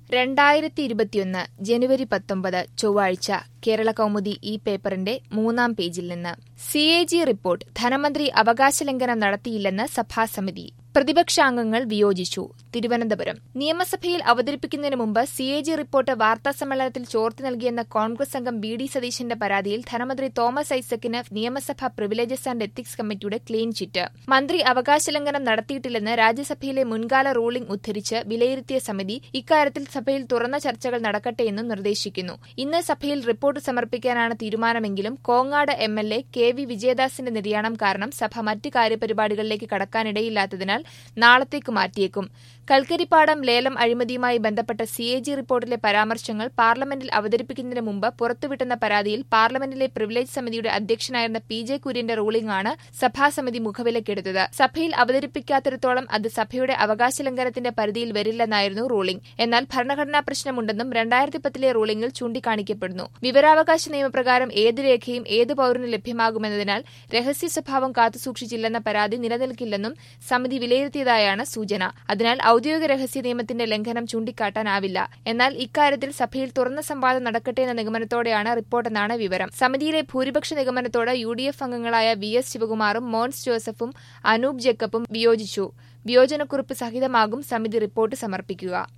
രണ്ടായിരത്തി ഇരുപത്തിയൊന്ന് ജനുവരി പത്തൊമ്പത് ചൊവ്വാഴ്ച കേരള കൗമുദി ഈ പേപ്പറിന്റെ മൂന്നാം പേജിൽ നിന്ന് സി എ ജി റിപ്പോർട്ട് ധനമന്ത്രി അവകാശലംഘനം നടത്തിയില്ലെന്ന് സഭാസമിതി പ്രതിപക്ഷാംഗങ്ങൾ വിയോജിച്ചു തിരുവനന്തപുരം നിയമസഭയിൽ അവതരിപ്പിക്കുന്നതിന് മുമ്പ് സി എ ജി റിപ്പോർട്ട് വാർത്താസമ്മേളനത്തിൽ ചോർത്തി നൽകിയെന്ന കോൺഗ്രസ് അംഗം ബി ഡി സതീശന്റെ പരാതിയിൽ ധനമന്ത്രി തോമസ് ഐസക്കിന് നിയമസഭാ പ്രിവിലേജസ് ആൻഡ് എത്തിക്സ് കമ്മിറ്റിയുടെ ക്ലീൻ ചിറ്റ് മന്ത്രി അവകാശലംഘനം നടത്തിയിട്ടില്ലെന്ന് രാജ്യസഭയിലെ മുൻകാല റൂളിംഗ് ഉദ്ധരിച്ച് വിലയിരുത്തിയ സമിതി ഇക്കാര്യത്തിൽ സഭയിൽ തുറന്ന ചർച്ചകൾ നടക്കട്ടെയെന്നും നിർദ്ദേശിക്കുന്നു ഇന്ന് സഭയിൽ റിപ്പോർട്ട് സമർപ്പിക്കാനാണ് തീരുമാനമെങ്കിലും Kongad M L A K V വിജയദാസിന്റെ നിര്യാണം കാരണം സഭ മറ്റ് കാര്യപരിപാടികളിലേക്ക് കടക്കാനിടയില്ലാത്തതിനാൽ നാളത്തേക്ക് മാറ്റിയേക്കും കൽക്കരിപ്പാടം ലേലം അഴിമതിയുമായി ബന്ധപ്പെട്ട സി എ ജി റിപ്പോർട്ടിലെ പരാമർശങ്ങൾ പാർലമെന്റിൽ അവതരിപ്പിക്കുന്നതിന് മുമ്പ് പുറത്തുവിട്ടെന്ന പരാതിയിൽ പാർലമെന്റിലെ പ്രിവിലേജ് സമിതിയുടെ അധ്യക്ഷനായിരുന്ന പി ജെ കുര്യന്റെ റൂളിംഗാണ് സഭാസമിതി മുഖവിലക്കെടുത്തത് സഭയിൽ അവതരിപ്പിക്കാത്തിടത്തോളം അത് സഭയുടെ അവകാശലംഘനത്തിന്റെ പരിധിയിൽ വരില്ലെന്നായിരുന്നു റൂളിംഗ് എന്നാൽ ഭരണഘടനാ പ്രശ്നമുണ്ടെന്നും രണ്ടായിരത്തി പത്തിലെ റൂളിംഗിൽ ചൂണ്ടിക്കാണിക്കപ്പെടുന്നു വിവരാവകാശ നിയമപ്രകാരം ഏത് രേഖയും ഏത് പൌരന് ലഭ്യമാകുമെന്നതിനാൽ രഹസ്യ സ്വഭാവം കാത്തുസൂക്ഷിച്ചില്ലെന്ന പരാതി നിലനിൽക്കില്ലെന്നും സമിതി വിലയിരുത്തിയതായാണ് സൂചന അതിനാൽ ഔദ്യോഗിക രഹസ്യ നിയമത്തിന്റെ ലംഘനം ചൂണ്ടിക്കാട്ടാനാവില്ല എന്നാൽ ഇക്കാര്യത്തിൽ സഭയിൽ തുറന്ന സംവാദം നടക്കട്ടെ എന്ന നിഗമനത്തോടെയാണ് റിപ്പോർട്ടെന്നാണ് വിവരം സമിതിയിലെ ഭൂരിപക്ഷ നിഗമനത്തോട് യു ഡി എഫ് അംഗങ്ങളായ വി എസ് ശിവകുമാറും മോൻസ് ജോസഫും അനൂപ് ജേക്കബും വിയോജിച്ചു വിയോജനക്കുറിപ്പ് സഹിതമാകും സമിതി റിപ്പോർട്ട് സമർപ്പിക്കുക